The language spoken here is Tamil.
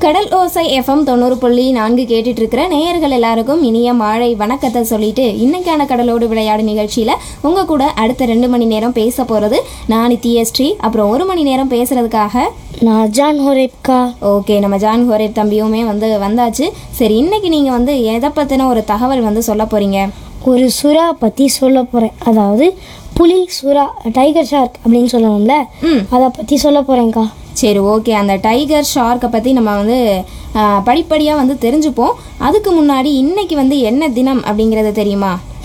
கடல் ஓசை எஃப்எம் தொண்ணூறு புள்ளி நான்கு கேட்டுட்டு இருக்கிற நேயர்கள் எல்லாருக்கும் இனிய மாலை வணக்கத்தை சொல்லிட்டு இன்னைக்கான கடலோடு விளையாடு நிகழ்ச்சியில உங்க கூட அடுத்த ரெண்டு மணி நேரம் பேச போறது நான் நித்யஸ்ரீ அப்புறம் ஒரு மணி நேரம் பேசுறதுக்காக நான் ஜான் ஹோரேப்கா ஓகே நம்ம ஜான் ஹோரேப் தம்பியுமே வந்து வந்தாச்சு சரி இன்னைக்கு நீங்க வந்து எதை பத்தின ஒரு தகவல் வந்து சொல்ல போறீங்க ஒரு சுறா பற்றி சொல்ல போகிறேன் அதாவது புலி சுறா டைகர் ஷார்க் அப்படின்னு சொல்லுவோம்ல ம் அதை பற்றி சொல்ல போகிறேன்க்கா சரி ஓகே அந்த டைகர் ஷார்க்கை பற்றி நம்ம வந்து படிப்படியாக வந்து தெரிஞ்சுப்போம் அதுக்கு முன்னாடி இன்னைக்கு வந்து என்ன தினம் அப்படிங்கிறது தெரியுமா